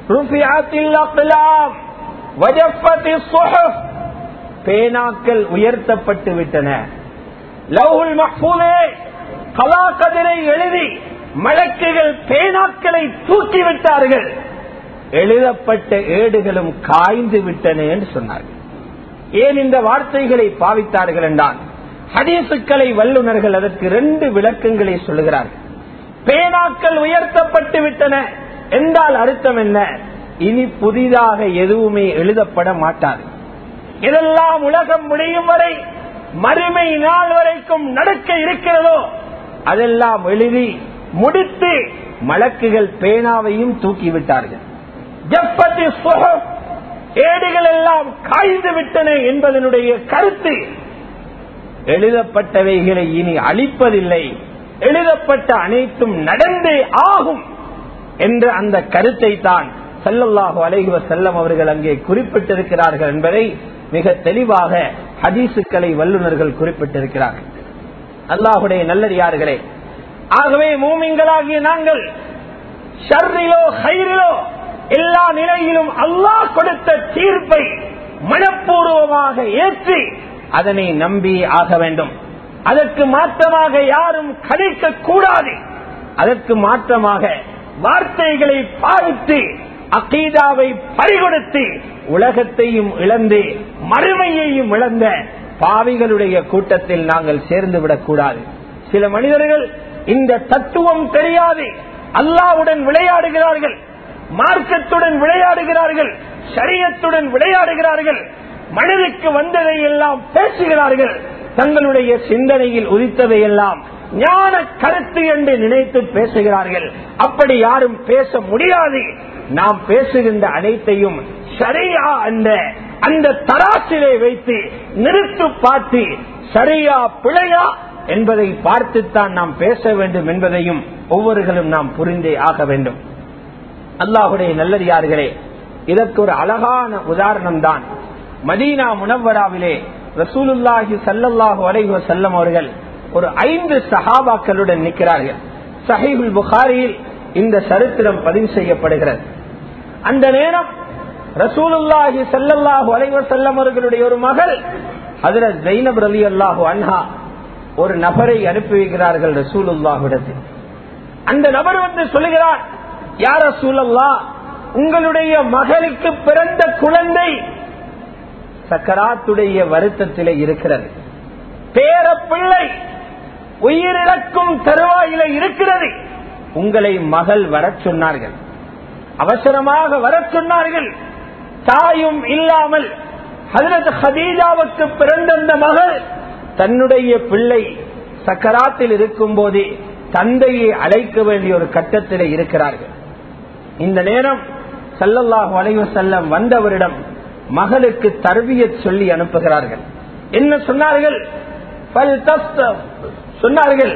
பேனாக்கள் உயர்த்தப்பட்டு விட்டன லவ்ஹுல் மஹ்பூலே கலாக்கதிரை எழுதி மலக்குகள் பேனாக்களை தூக்கிவிட்டார்கள் எழுதப்பட்ட ஏடுகளும் காய்ந்து விட்டன என்று சொன்னார்கள் ஏன் இந்த வார்த்தைகளை பாவித்தார்கள் என்றால் ஹதீசுக்களை வல்லுநர்கள் அதற்கு ரெண்டு விளக்கங்களை சொல்லுகிறார்கள் பேனாக்கள் உயர்த்தப்பட்டு விட்டன என்றால் அர்த்தம் என்ன இனி புதிதாக எதுவுமே எழுதப்பட மாட்டாது இதெல்லாம் உலகம் முடியும் வரை மறுமை நாள் வரைக்கும் நடக்க இருக்கிறதோ அதெல்லாம் எழுதி முடித்து மலக்குகள் பேனாவையும் தூக்கிவிட்டார்கள் ஜப்பத்தி சுகம் ஏடுகள் எல்லாம் காய்ந்து விட்டன என்பதனுடைய கருத்து எழுதப்பட்டவைகளை இனி அழிப்பதில்லை எழுதப்பட்ட அனைத்தும் நடந்தே ஆகும் என்ற அந்த கருத்தை தான் செல்லல்லாஹு அலைகுவ செல்லம் அவர்கள் அங்கே குறிப்பிட்டிருக்கிறார்கள் என்பதை மிக தெளிவாக ஹதீசுக்களை வல்லுநர்கள் குறிப்பிட்டிருக்கிறார்கள் அல்லாஹுடைய நல்லடியார்களே ஆகவே மூமிங்களாகிய நாங்கள் ஷர்ரிலோ ஹைரிலோ எல்லா நிலையிலும் அல்லாஹ் கொடுத்த தீர்ப்பை மனப்பூர்வமாக ஏற்றி அதனை நம்பி ஆக வேண்டும் அதற்கு மாற்றமாக யாரும் கணிக்க கூடாது அதற்கு மாற்றமாக வார்த்தைகளை பாவித்து அகீதாவை பறிகொடுத்து உலகத்தையும் இழந்து மறுமையையும் இழந்த பாவிகளுடைய கூட்டத்தில் நாங்கள் சேர்ந்து விடக்கூடாது சில மனிதர்கள் இந்த தத்துவம் தெரியாது அல்லாவுடன் விளையாடுகிறார்கள் மார்க்கத்துடன் விளையாடுகிறார்கள் சரியத்துடன் விளையாடுகிறார்கள் மனதுக்கு வந்ததை எல்லாம் பேசுகிறார்கள் தங்களுடைய சிந்தனையில் உதித்ததை எல்லாம் ஞான கருத்து என்று நினைத்து பேசுகிறார்கள் அப்படி யாரும் பேச முடியாது நாம் பேசுகின்ற அனைத்தையும் சரியா அந்த அந்த தராசிலே வைத்து நிறுத்து பார்த்து சரியா பிழையா என்பதை பார்த்துத்தான் நாம் பேச வேண்டும் என்பதையும் ஒவ்வொருகளும் நாம் புரிந்தே ஆக வேண்டும் அல்லாஹுடைய நல்லடியார்களே இதற்கு ஒரு அழகான உதாரணம் தான் மதீனா முனவராவிலே ரசூலுல்லாஹி சல்லல்லாஹு அலைஹி செல்லம் அவர்கள் ஒரு ஐந்து சஹாபாக்களுடன் நிற்கிறார்கள் சஹீபுல் புகாரியில் இந்த சரித்திரம் பதிவு செய்யப்படுகிறது அந்த நேரம் ரசூலுல்லாஹி சல்லல்லாஹு அலைஹி செல்லம் அவர்களுடைய ஒரு மகள் ஹதரத் ஜைனப் ரலி அல்லாஹு அன்ஹா ஒரு நபரை அனுப்பி வைக்கிறார்கள் ரசூலுல்லாஹுடத்தில் அந்த நபர் வந்து சொல்லுகிறார் யார சூழல்லா உங்களுடைய மகளுக்கு பிறந்த குழந்தை சக்கராத்துடைய வருத்தத்திலே இருக்கிறது பேர பிள்ளை உயிரிழக்கும் தருவாயில இருக்கிறது உங்களை மகள் வரச் சொன்னார்கள் அவசரமாக வரச் சொன்னார்கள் தாயும் இல்லாமல் ஹதரத் ஹதீஜாவுக்கு பிறந்த அந்த மகள் தன்னுடைய பிள்ளை சக்கராத்தில் இருக்கும் போதே தந்தையை அழைக்க வேண்டிய ஒரு கட்டத்தில் இருக்கிறார்கள் இந்த நேரம் சல்லல்லாஹு அலைவ செல்லம் வந்தவரிடம் மகளுக்கு தர்பியத் சொல்லி அனுப்புகிறார்கள் என்ன சொன்னார்கள் சொன்னார்கள்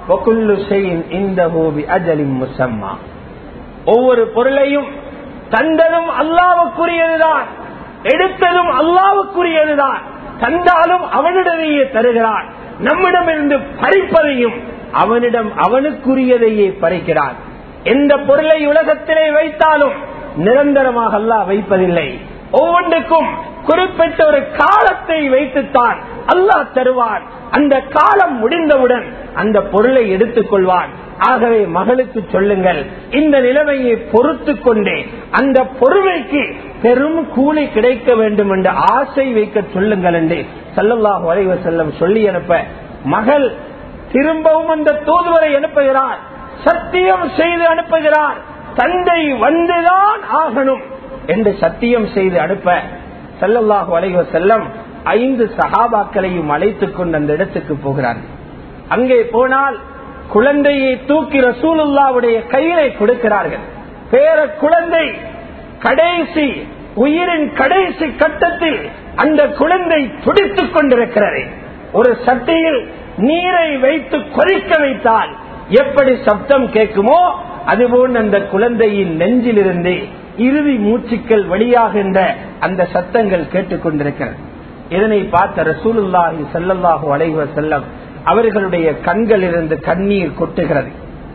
வகுல்லு ஷைஇன் இந்தஹு பிஅஜலின் முஸம்மா ஒவ்வொரு பொருளையும் தந்ததும் அல்லாவுக்குரியதுதான் எடுத்ததும் அல்லாவுக்குரியதுதான் தந்தாலும் அவனிடமையே தருகிறான் நம்மிடமிருந்து பறிப்பதையும் அவனிடம் அவனுக்குரியதையே பறிக்கிறான் எந்த பொருளை உலகத்திலே வைத்தாலும் நிரந்தரமாக அல்லாஹ் வைப்பதில்லை ஒவ்வொன்றுக்கும் குறிப்பிட்ட ஒரு காலத்தை வைத்துத்தான் அல்லாஹ் தருவான் அந்த காலம் முடிந்தவுடன் அந்த பொருளை எடுத்துக் கொள்வான் ஆகவே மகளுக்கு சொல்லுங்கள் இந்த நிலைமையை பொறுத்து கொண்டே அந்த பொறுமைக்கு பெரும் கூலி கிடைக்க வேண்டும் என்ற ஆசை வைக்க சொல்லுங்கள் என்று சல்லல்லாஹு அலைவ செல்லம் சொல்லி அனுப்ப மகள் திரும்பவும் அந்த தூதுவரை அனுப்புகிறார் சத்தியம் செய்து அனுப்புகிறார் தந்தை வந்துதான் ஆகணும் என்று சத்தியம் செய்து அனுப்ப சல்லல்லாஹு அலைவ செல்லம் ஐந்து சகாபாக்களையும் அழைத்துக் கொண்டு அந்த இடத்துக்கு போகிறார்கள் அங்கே போனால் குழந்தையை தூக்கி ரசூலுல்லாவுடைய கையிலே கொடுக்கிறார்கள் பேர குழந்தை கடைசி உயிரின் கடைசி கட்டத்தில் அந்த குழந்தை துடித்துக் கொண்டிருக்கிறது ஒரு சட்டியில் நீரை வைத்து கொதிக்க வைத்தால் எப்படி சப்தம் கேட்குமோ அதுபோல் அந்த குழந்தையின் நெஞ்சிலிருந்து இறுதி மூச்சுக்கள் வெளியாகின்ற அந்த சத்தங்கள் கேட்டுக்கொண்டிருக்கிறது இதனை பார்த்த ரசூலுல்லாஹி சல்லல்லாஹு அலைவ செல்லம் அவர்களுடைய கண்களிலிருந்து கண்ணீர் கொட்டுகிறது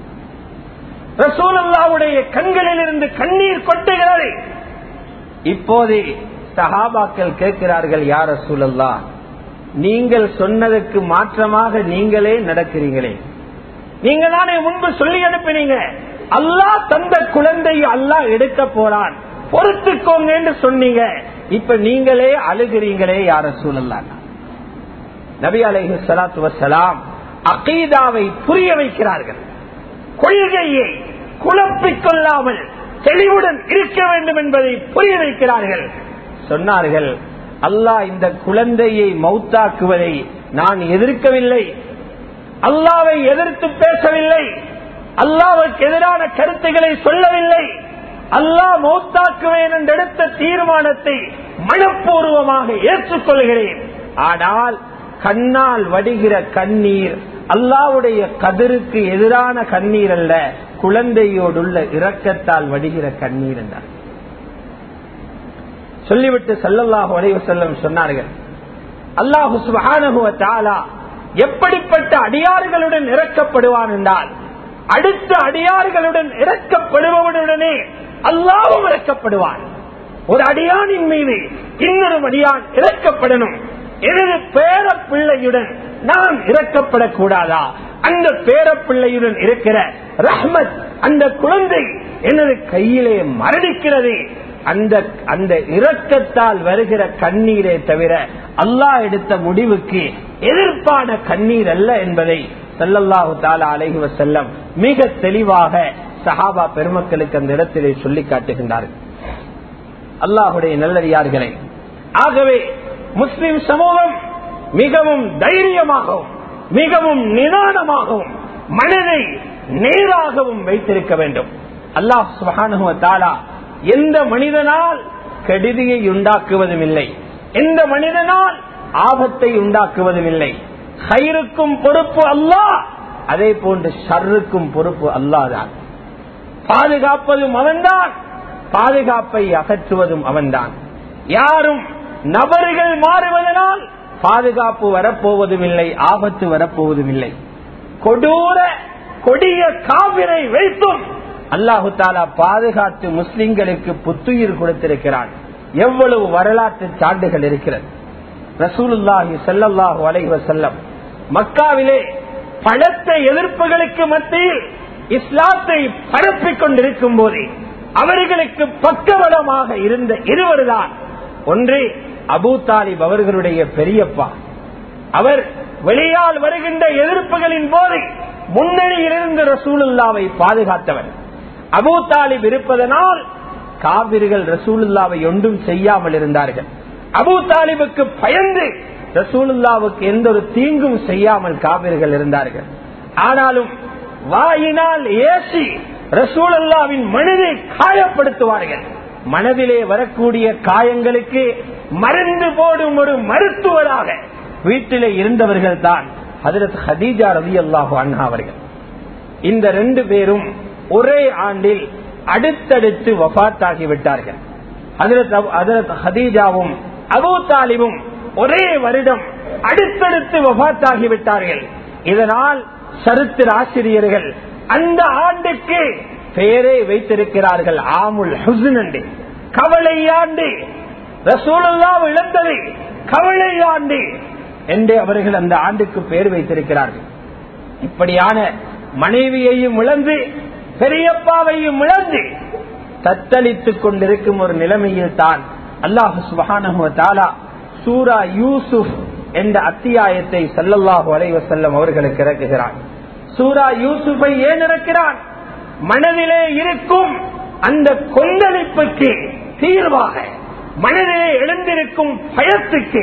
ரசூலுல்லாவுடைய கண்களிலிருந்து கண்ணீர் கொட்டுகிறது இப்போதே சஹாபாக்கள் கேட்கிறார்கள் யார் ரசூலல்லா நீங்கள் சொன்னதற்கு மாற்றமாக நீங்களே நடக்கிறீங்களே நீங்க தானே முன்பு சொல்லி அனுப்பினீங்க அல்லாஹ் தந்த குழந்தையை அல்லாஹ் எடுக்க போறான் பொறுத்துக்கோங்க என்று சொன்னீங்க இப்ப நீங்களே அழுகிறீங்களே யார சூழல்லா நபி அலைஹி சலாத்து வசலாம் அகீதாவை புரிய வைக்கிறார்கள் கொள்கையை குழப்பிக் கொள்ளாமல் தெளிவுடன் இருக்க வேண்டும் என்பதை புரிய வைக்கிறார்கள் சொன்னார்கள் அல்லாஹ் இந்த குழந்தையை மௌத்தாக்குவதை நான் எதிர்க்கவில்லை அல்லாவை எதிர்த்து பேசவில்லை அல்லாவுக்கு எதிரான கருத்துக்களை சொல்லவில்லை அல்லாஹ் மௌத்தாக்குவேன் என்று எடுத்த தீர்மானத்தை மனப்பூர்வமாக ஏற்றுக்கொள்கிறேன் ஆனால் கண்ணால் வடிகிற கண்ணீர் அல்லாவுடைய கதிருக்கு எதிரான கண்ணீர் அல்ல குழந்தையோடுள்ள இரக்கத்தால் வடிகிற கண்ணீர் என்றார் சொல்லிவிட்டு சல்லல்லாஹு அலைவ செல்லம் சொன்னார்கள் அல்லாஹு சுபானகுவ தாலா எப்படிப்பட்ட அடியார்களுடன் இறக்கப்படுவான் என்றால் அடுத்த அடியார்களுடன் இறக்கப்படுபவனுடனே அல்லாவும் இறக்கப்படுவான் ஒரு அடியானின் மீது இன்னொரு அடியான் இறக்கப்படணும் எனது பேர பிள்ளையுடன் நான் இறக்கப்படக்கூடாதா அந்த பேர பிள்ளையுடன் இருக்கிற ரஹ்மத் அந்த குழந்தை எனது கையிலே மரணிக்கிறது அந்த அந்த இரக்கத்தால் வருகிற கண்ணீரை தவிர அல்லாஹ் எடுத்த முடிவுக்கு எதிர்ப்பான கண்ணீர் அல்ல என்பதை சல்லல்லாஹு தாலா அலைஹி வசல்லம் மிக தெளிவாக சஹாபா பெருமக்களுக்கு அந்த இடத்திலே சொல்லி காட்டுகின்றார்கள் அல்லாஹுடைய நல்லடியார்களே ஆகவே முஸ்லிம் சமூகம் மிகவும் தைரியமாகவும் மிகவும் நிதானமாகவும் மனதை நேராகவும் வைத்திருக்க வேண்டும் அல்லாஹ் சுபானுவ தாலா எந்த மனிதனால் கெடுதியை உண்டாக்குவதும் இல்லை எந்த மனிதனால் ஆபத்தை உண்டாக்குவதும் இல்லை கயிறுக்கும் பொறுப்பு அல்லாஹ் அதே போன்று ஷர்ருக்கும் பொறுப்பு அல்லாதான் பாதுகாப்பதும் அவன்தான் பாதுகாப்பை அகற்றுவதும் அவன்தான் யாரும் நபர்கள் மாறுவதனால் பாதுகாப்பு வரப்போவதும் இல்லை ஆபத்து வரப்போவதும் இல்லை கொடூர கொடிய காவிரை வைத்தும் அல்லாஹு தாலா பாதுகாத்து முஸ்லிம்களுக்கு புத்துயிர் கொடுத்திருக்கிறான் எவ்வளவு வரலாற்று சான்றுகள் இருக்கிறது ரசூலுல்லாஹி செல்லல்லாஹு அலைவ செல்லம் மக்காவிலே பலத்த எதிர்ப்புகளுக்கு மத்தியில் இஸ்லாத்தை பரப்பிக் கொண்டிருக்கும் போதே அவர்களுக்கு பக்கபலமாக இருந்த இருவர்தான் ஒன்று அபு தாலிப் அவர்களுடைய பெரியப்பா அவர் வெளியால் வருகின்ற எதிர்ப்புகளின் போது முன்னணியில் இருந்த ரசூலுல்லாவை பாதுகாத்தவர் அபு தாலிப் இருப்பதனால் காவிர்கள் ரசூலுல்லாவை ஒன்றும் செய்யாமல் இருந்தார்கள் அபு தாலிபுக்கு பயந்து ரசூலுல்லாவுக்கு எந்த ஒரு தீங்கும் செய்யாமல் காவிர்கள் இருந்தார்கள் ஆனாலும் வாயினால் ஏசி ரசூலுல்லாவின் மனதை காயப்படுத்துவார்கள் மனதிலே வரக்கூடிய காயங்களுக்கு மருந்து போடும் ஒரு மருத்துவராக வீட்டிலே இருந்தவர்கள் தான் ஹதரத் ஹதீஜா ரவி அல்லாஹு அண்ணா அவர்கள் இந்த ரெண்டு பேரும் ஒரே ஆண்டில் அடுத்தடுத்து வபாத்தாகி விட்டார்கள் ஹதரத் ஹதீஜாவும் அபு தாலிபும் ஒரே வருடம் அடுத்தடுத்து வபாத்தாகி விட்டார்கள் இதனால் சரித்திர ஆசிரியர்கள் அந்த ஆண்டுக்கு பெயரை வைத்திருக்கிறார்கள் ஆமுல் ஹுசனண்டு கவலையாண்டு ரசூலுல்லா இழந்தது கவலையாண்டு என்று அவர்கள் அந்த ஆண்டுக்கு பெயர் வைத்திருக்கிறார்கள் இப்படியான மனைவியையும் இழந்து பெரியப்பாவையும் இழந்து தத்தளித்துக் கொண்டிருக்கும் ஒரு நிலைமையில் தான் அல்லாஹு சுபஹானா சூரா யூசுப் என்ற அத்தியாயத்தை சல்லல்லாஹு அலைவ செல்லம் அவர்களுக்கு இறக்குகிறான் சூரா யூசுஃபை ஏன் இறக்கிறான் மனதிலே இருக்கும் அந்த கொந்தளிப்புக்கு தீர்வாக மனதிலே எழுந்திருக்கும் பயத்துக்கு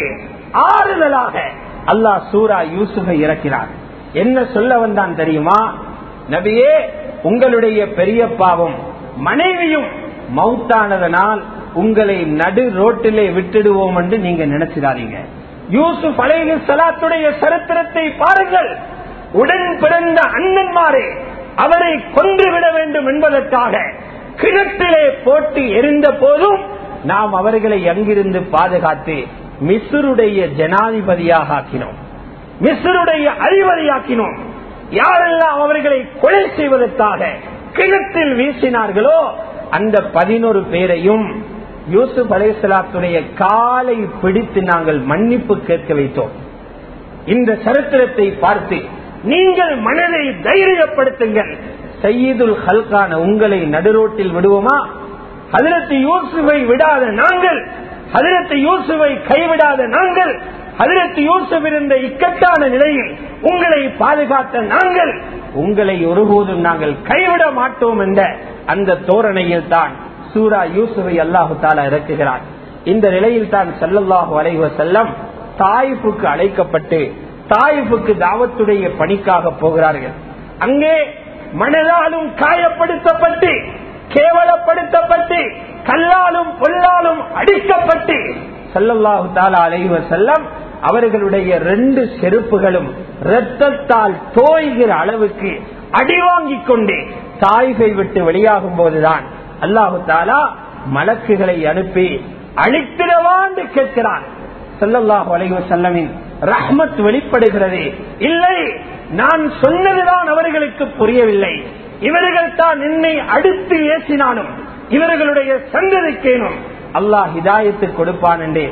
ஆறுதலாக அல்லாஹ் சூரா யூசுஃபை இறக்கிறார் என்ன சொல்ல வந்தான் தெரியுமா நபியே உங்களுடைய பெரியப்பாவும் மனைவியும் மவுத்தானதனால் உங்களை நடு ரோட்டிலே விட்டுடுவோம் என்று நீங்க நினைச்சிடாதீங்க யூசுப் அலைஹி சலாத்துடைய சரித்திரத்தை பாருங்கள் உடன் பிறந்த அண்ணன்மாரே அவரை கொன்றுவிட வேண்டும் என்பதற்காக கிணற்றிலே போட்டு எரிந்த போதும் நாம் அவர்களை அங்கிருந்து பாதுகாத்து மிஸ்ருடைய ஜனாதிபதியாக ஆக்கினோம் மிஸ்ருடைய அதிபதியாக்கினோம் யாரெல்லாம் அவர்களை கொலை செய்வதற்காக கிணற்றில் வீசினார்களோ அந்த பதினோரு பேரையும் யூசுப் அலேசலாத்துடைய காலை பிடித்து நாங்கள் மன்னிப்பு கேட்க வைத்தோம் இந்த சரித்திரத்தை பார்த்து நீங்கள் மனதை தைரியப்படுத்துங்கள் சையீதுல் ஹல்கான உங்களை நடுரோட்டில் விடுவோமா ஹதரத்து யூசுவை விடாத நாங்கள் ஹதரத்து யூசுவை கைவிடாத நாங்கள் ஹதரத்து யூசுப் இருந்த இக்கட்டான நிலையில் உங்களை பாதுகாத்த நாங்கள் உங்களை ஒருபோதும் நாங்கள் கைவிட மாட்டோம் என்ற அந்த தோரணையில் தான் சூரா யூசுவை அல்லாஹு தாலா இறக்குகிறார் இந்த நிலையில் தான் செல்லல்லாஹு அலைவ செல்லம் தாயிப்புக்கு அழைக்கப்பட்டு தாயிப்புக்கு தாவத்துடைய பணிக்காக போகிறார்கள் அங்கே மனதாலும் காயப்படுத்தப்பட்டு கேவலப்படுத்தப்பட்டு கல்லாலும் பொல்லாலும் அடிக்கப்பட்டு செல்லல்லாஹு தாலா அலைவ செல்லம் அவர்களுடைய ரெண்டு செருப்புகளும் இரத்தத்தால் தோய்கிற அளவுக்கு அடி வாங்கிக் கொண்டு தாய்கை விட்டு வெளியாகும் போதுதான் அல்லாஹு தாலா மலக்குகளை அனுப்பி அழித்திடவாண்டு கேட்கிறான் செல்லல்லாஹு அலைவ செல்லமின் ரஹ்மத் வெளிப்படுகிறது இல்லை நான் சொன்னதுதான் அவர்களுக்கு புரியவில்லை இவர்கள் தான் என்னை அடுத்து ஏசினானும் இவர்களுடைய சந்ததிக்கேனும் அல்லாஹ் ஹிதாயத்து கொடுப்பான் என்றே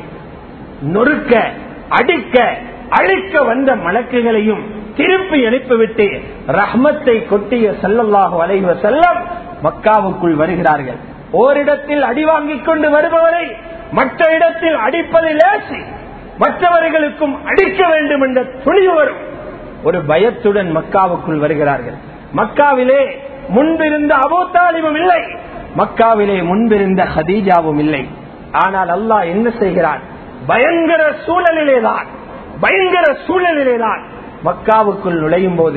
நொறுக்க அடிக்க அழிக்க வந்த மலக்குகளையும் திருப்பி அனுப்பிவிட்டு ரஹ்மத்தை கொட்டிய செல்லல்லாஹு அலைவ செல்லம் மக்காவுக்குள் வருகிறார்கள் ஓரிடத்தில் அடி வாங்கிக் கொண்டு வருபவரை மற்ற இடத்தில் அடிப்பது லேசி மற்றவர்களுக்கும் அடிக்க வேண்டும் என்ற துணிவு வரும் ஒரு பயத்துடன் மக்காவுக்குள் வருகிறார்கள் மக்காவிலே முன்பிருந்த அபோத்தாலிமும் இல்லை மக்காவிலே முன்பிருந்த ஹதீஜாவும் இல்லை ஆனால் அல்லாஹ் என்ன செய்கிறான் பயங்கர சூழலிலேதான் பயங்கர சூழலிலேதான் மக்காவுக்குள் நுழையும் போது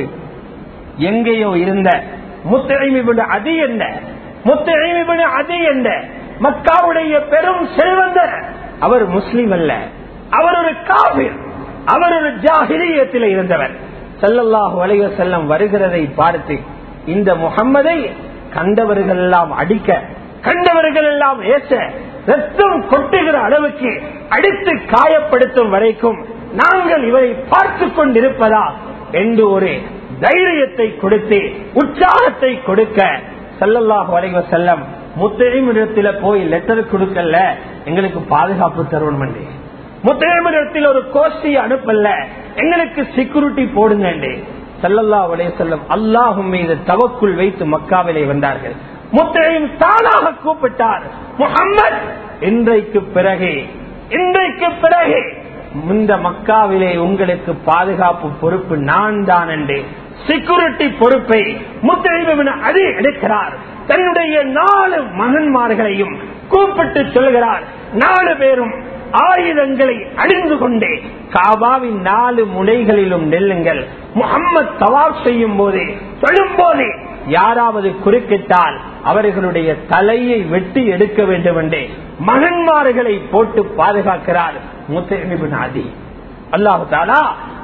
எங்கேயோ இருந்த முத்தழிமிபுட அதி என்ற முத்தழிமிபுட அதி என்ற மக்காவுடைய பெரும் செல்வந்தர் அவர் முஸ்லிம் அல்ல அவர் ஒரு காவிர் அவர் ஒரு ஜாகிரியத்தில் இருந்தவர் செல்லல்லாஹு வலைய செல்லம் வருகிறதை பார்த்து இந்த முகம்மதை கண்டவர்கள் எல்லாம் அடிக்க கண்டவர்கள் எல்லாம் ஏச ரத்தம் கொட்டுகிற அளவுக்கு அடித்து காயப்படுத்தும் வரைக்கும் நாங்கள் இவரை பார்த்து கொண்டிருப்பதா என்று ஒரு தைரியத்தை கொடுத்து உற்சாகத்தை கொடுக்க செல்லல்லாஹு வலைவ செல்லம் முத்தழிமிடத்தில போய் லெட்டர் கொடுக்கல எங்களுக்கு பாதுகாப்பு தருவணும் முத்தழிமிடத்தில் ஒரு கோஷ்டி அனுப்பல எங்களுக்கு செக்யூரிட்டி போடுங்க செல்லல்லா வலைய செல்லம் அல்லாஹும் மீது தவக்குள் வைத்து மக்காவிலே வந்தார்கள் முத்தையும் தானாக கூப்பிட்டார் முகம்மது இன்றைக்கு பிறகு இன்றைக்கு பிறகு இந்த மக்காவிலே உங்களுக்கு பாதுகாப்பு பொறுப்பு நான் தான் என்று செக்யூரிட்டி பொறுப்பை முத்தையும் அது எடுக்கிறார் தன்னுடைய நாலு மகன்மார்களையும் கூப்பிட்டு சொல்கிறார் நாலு பேரும் ஆயுதங்களை அணிந்து கொண்டே காபாவின் நாலு முனைகளிலும் நெல்லுங்கள் முகம்மது தவாப் செய்யும் போது சொல்லும் போது யாராவது குறுக்கிட்டால் அவர்களுடைய தலையை வெட்டி எடுக்க வேண்டும் என்றே மகன்மார்களை போட்டு பாதுகாக்கிறார் முத்தமிபின் ஆதி அல்லாஹு தாலா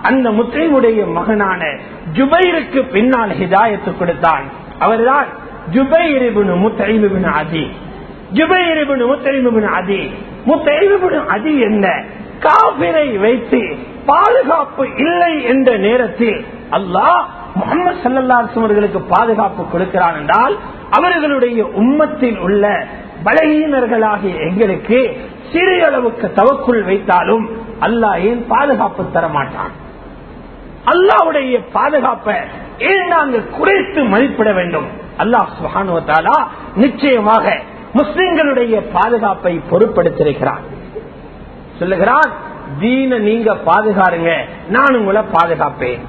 அந்த முத்தைமுடைய மகனான ஜுபைருக்கு பின்னால் ஹிதாயத்து கொடுத்தான் அவர்தான் ஜுபைரிபின் முத்தைமிபின் அதி ஜுபைரிபின் முத்தைமிபின் அதி முத்தைமிபின் அதி என்ன காபிரை வைத்து பாதுகாப்பு இல்லை என்ற நேரத்தில் அல்லாஹ் முகமது சல்லல்லாஸ் அவர்களுக்கு பாதுகாப்பு கொடுக்கிறான் என்றால் அவர்களுடைய உம்மத்தில் உள்ள பலகீனர்களாகிய எங்களுக்கு சிறிய அளவுக்கு தவக்குள் வைத்தாலும் அல்லாஹ் ஏன் பாதுகாப்பு தர மாட்டான் அல்லாவுடைய பாதுகாப்பை ஏன் நாங்கள் குறைத்து மதிப்பிட வேண்டும் அல்லாஹ் சுகானுவத்தாலா நிச்சயமாக முஸ்லிம்களுடைய பாதுகாப்பை பொருட்படுத்திருக்கிறான் சொல்லுகிறான் தீன நீங்க பாதுகாருங்க நான் உங்களை பாதுகாப்பேன்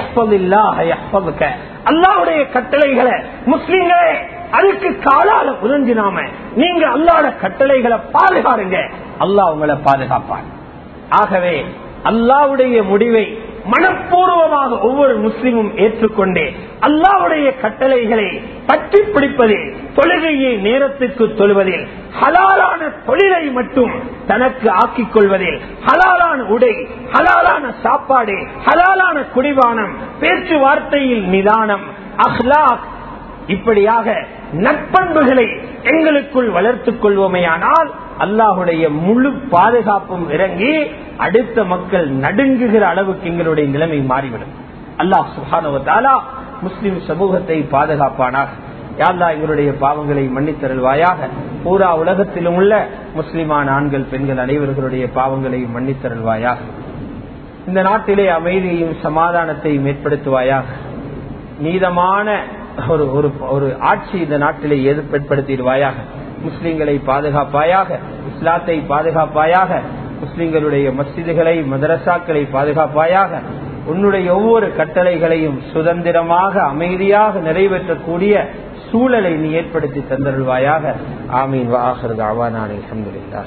அல்லாவுடைய கட்டளைகளை முஸ்லிம்களே அதுக்கு காலால உதஞ்சினாம நீங்க அல்லாட கட்டளைகளை பாதுகாருங்க அல்லாஹ் உங்களை பாதுகாப்பான் ஆகவே அல்லாவுடைய முடிவை மனப்பூர்வமாக ஒவ்வொரு முஸ்லிமும் ஏற்றுக்கொண்டே அல்லாவுடைய கட்டளைகளை பற்றி பிடிப்பதில் தொழுகையை நேரத்துக்கு தொழுவதில் ஹலாலான தொழிலை மட்டும் தனக்கு ஆக்கிக் கொள்வதில் ஹலாலான உடை ஹலாலான சாப்பாடு ஹலாலான குடிபானம் பேச்சுவார்த்தையில் நிதானம் அஹ்லாக் இப்படியாக நட்பண்புகளை எங்களுக்குள் வளர்த்துக் கொள்வோமையானால் அல்லாஹுடைய முழு பாதுகாப்பும் இறங்கி அடுத்த மக்கள் நடுங்குகிற அளவுக்கு எங்களுடைய நிலைமை மாறிவிடும் அல்லாஹ் சுஹானுவத்தாலா முஸ்லிம் சமூகத்தை பாதுகாப்பானாக யாழ்லா எங்களுடைய பாவங்களை மன்னித்தருள்வாயாக பூரா உலகத்திலும் உள்ள முஸ்லிமான ஆண்கள் பெண்கள் அனைவர்களுடைய பாவங்களை மன்னித்தருள்வாயாக இந்த நாட்டிலே அமைதியையும் சமாதானத்தையும் ஏற்படுத்துவாயாக நீதமான ஒரு ஒரு ஒரு ஆட்சி இந்த நாட்டிலே ஏற்படுத்திடுவாயாக முஸ்லிம்களை பாதுகாப்பாயாக இஸ்லாத்தை பாதுகாப்பாயாக முஸ்லிம்களுடைய மஸ்ஜிதுகளை மதரசாக்களை பாதுகாப்பாயாக உன்னுடைய ஒவ்வொரு கட்டளைகளையும் சுதந்திரமாக அமைதியாக நிறைவேற்றக்கூடிய சூழலை நீ ஏற்படுத்தி தந்தருள்வாயாக ஆமீன் வாஹர் அவானான் அலமதுல்லா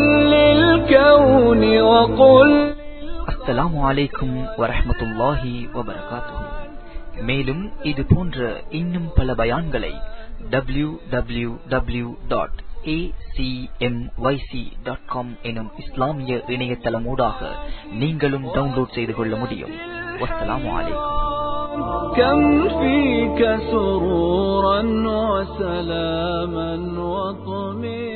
அஸ்ஸலாமு அலைக்கும் வரஹமத்துல்லாஹி வபரகாத்துஹு மேலும் இது போன்ற இன்னும் பல பயான்களை W W W dot acmyc.com எனும் இஸ்லாமிய இணையதளமூடாக நீங்களும் டவுன்லோட் செய்து கொள்ள முடியும் வஸ்ஸலாமு அலைக்கும் كم فيك سرورا وسلاما وطمئنا